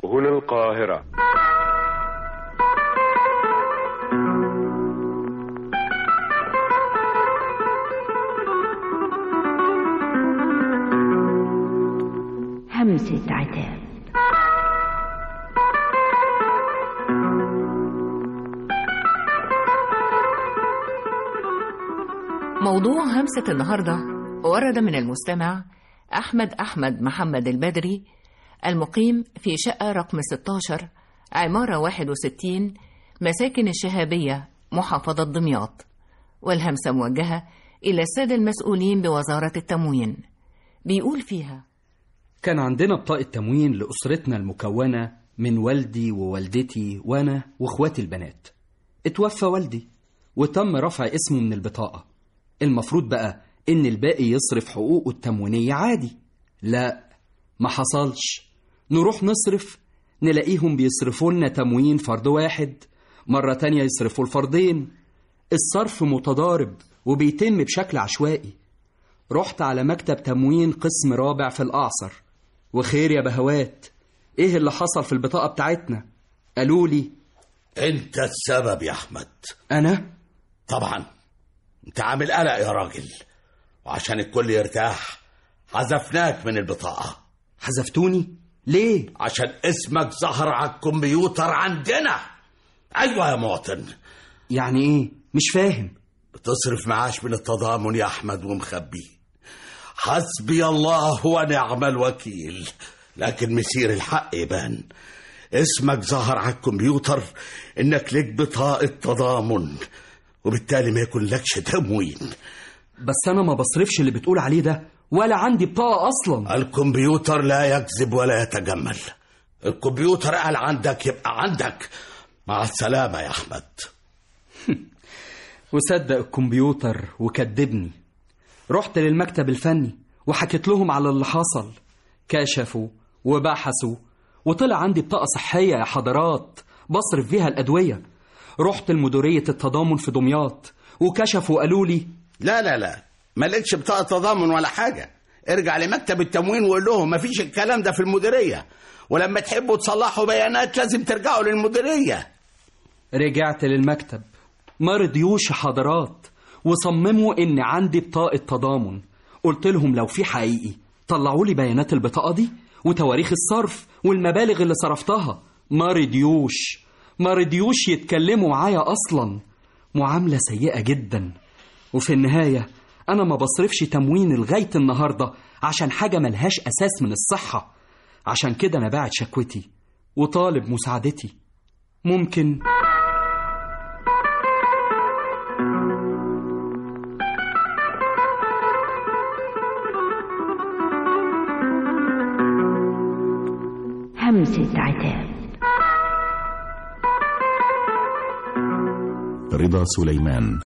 هنا القاهرة همسة عتاب موضوع همسة النهاردة ورد من المستمع أحمد أحمد محمد البدري المقيم في شقة رقم 16 عمارة 61 مساكن الشهابية محافظة دمياط والهمسة موجهة إلى السادة المسؤولين بوزارة التموين بيقول فيها كان عندنا بطاقة تموين لأسرتنا المكونة من والدي ووالدتي وأنا وإخواتي البنات اتوفى والدي وتم رفع اسمه من البطاقة المفروض بقى إن الباقي يصرف حقوقه التموينية عادي لا ما حصلش نروح نصرف نلاقيهم بيصرفوا لنا تموين فرد واحد مرة تانية يصرفوا الفردين الصرف متضارب وبيتم بشكل عشوائي رحت على مكتب تموين قسم رابع في الأعصر وخير يا بهوات ايه اللي حصل في البطاقة بتاعتنا قالوا لي انت السبب يا احمد انا طبعا انت عامل قلق يا راجل وعشان الكل يرتاح حذفناك من البطاقة حذفتوني ليه عشان اسمك ظهر على الكمبيوتر عندنا ايوه يا مواطن يعني ايه مش فاهم بتصرف معاش من التضامن يا احمد ومخبي حسبي الله ونعم الوكيل لكن مسير الحق يبان اسمك ظهر على الكمبيوتر انك لك بطاقة تضامن وبالتالي ما يكون لكش تموين بس انا ما بصرفش اللي بتقول عليه ده ولا عندي بطاقة اصلا الكمبيوتر لا يكذب ولا يتجمل الكمبيوتر قال عندك يبقى عندك مع السلامة يا أحمد وصدق الكمبيوتر وكدبني رحت للمكتب الفني وحكيت لهم على اللي حصل كشفوا وبحثوا وطلع عندي بطاقة صحية يا حضرات بصرف فيها الأدوية رحت لمديرية التضامن في دمياط وكشفوا وقالوا لي لا لا لا مالكش بطاقة تضامن ولا حاجة ارجع لمكتب التموين وقول لهم مفيش الكلام ده في المديرية ولما تحبوا تصلحوا بيانات لازم ترجعوا للمديرية رجعت للمكتب ما رضيوش يا حضرات وصمموا ان عندي بطاقة تضامن قلت لهم لو في حقيقي طلعوا لي بيانات البطاقة دي وتواريخ الصرف والمبالغ اللي صرفتها ما رضيوش ما رضيوش يتكلموا معايا اصلا معاملة سيئة جدا وفي النهاية انا ما بصرفش تموين لغاية النهاردة عشان حاجة ملهاش اساس من الصحة عشان كده انا باعت شكوتي وطالب مساعدتي ممكن همسة عتاب رضا سليمان